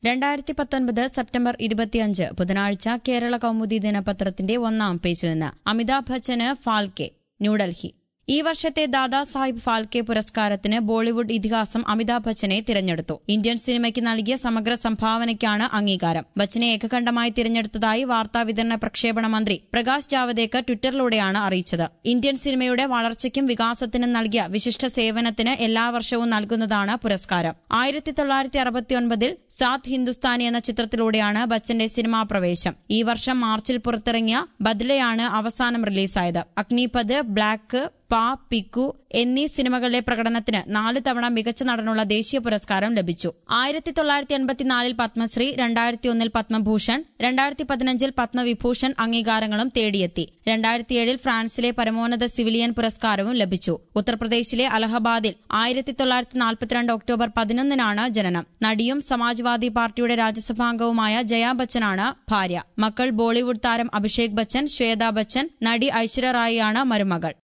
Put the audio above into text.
രണ്ടായിരത്തി പത്തൊൻപത് സെപ്റ്റംബർ ഇരുപത്തിയഞ്ച് ബുധനാഴ്ച കേരള കൗമുദി ദിനപത്രത്തിന്റെ ഒന്നാം പേജിൽ നിന്ന് അമിതാഭ് ബച്ചന് ഫാൽക്കെ ന്യൂഡൽഹി ഈ വർഷത്തെ ദാദാസാഹിബ് ഫാൽക്കെ പുരസ്കാരത്തിന് ബോളിവുഡ് ഇതിഹാസം അമിതാഭ് ബച്ചനെ തിരഞ്ഞെടുത്തു ഇന്ത്യൻ സിനിമയ്ക്ക് നൽകിയ സമഗ്ര സംഭാവനയ്ക്കാണ് അംഗീകാരം ബച്ചനെ ഏകകണ്ഠമായി തിരഞ്ഞെടുത്തതായി വാർത്താവിതരണ പ്രക്ഷേപണ മന്ത്രി പ്രകാശ് ജാവദേക്കർ ട്വിറ്ററിലൂടെയാണ് അറിയിച്ചത് ഇന്ത്യൻ സിനിമയുടെ വളർച്ചയ്ക്കും വികാസത്തിനും നൽകിയ വിശിഷ്ട സേവനത്തിന് എല്ലാ വർഷവും നൽകുന്നതാണ് പുരസ്കാരം ആയിരത്തി തൊള്ളായിരത്തി അറുപത്തിയൊൻപതിൽ സാത് ഹിന്ദുസ്ഥാനി എന്ന ചിത്രത്തിലൂടെയാണ് ബച്ചന്റെ സിനിമാ പ്രവേശം ഈ വർഷം മാർച്ചിൽ പുറത്തിറങ്ങിയ ബദ്ലയാണ് അവസാനം റിലീസായത് അഗ്നിപത് ബ്ലാക്ക് പാ പിക്കു എന്നീ സിനിമകളിലെ പ്രകടനത്തിന് നാല് തവണ മികച്ച നടനുള്ള ദേശീയ പുരസ്കാരം ലഭിച്ചു ആയിരത്തി തൊള്ളായിരത്തി എൺപത്തിനാലിൽ പത്മശ്രീ രണ്ടായിരത്തി ഒന്നിൽ പത്മഭൂഷൺ രണ്ടായിരത്തി പതിനഞ്ചിൽ പത്മവിഭൂഷൺ അംഗീകാരങ്ങളും തേടിയെത്തി രണ്ടായിരത്തിയേഴിൽ ഫ്രാൻസിലെ പരമോന്നത സിവിലിയൻ പുരസ്കാരവും ലഭിച്ചു ഉത്തർപ്രദേശിലെ അലഹബാദിൽ ആയിരത്തി തൊള്ളായിരത്തി നാൽപ്പത്തിരണ്ട് ഒക്ടോബർ പതിനൊന്നിനാണ് ജനനം നടിയും സമാജ്വാദി പാർട്ടിയുടെ രാജ്യസഭാംഗവുമായ ജയാ ബച്ചനാണ് ഭാര്യ മക്കൾ ബോളിവുഡ് താരം അഭിഷേക് ബച്ചൻ ശ്വേതാ ബച്ചൻ നടി ഐശ്വര്യ റായിയാണ് മരുമകൾ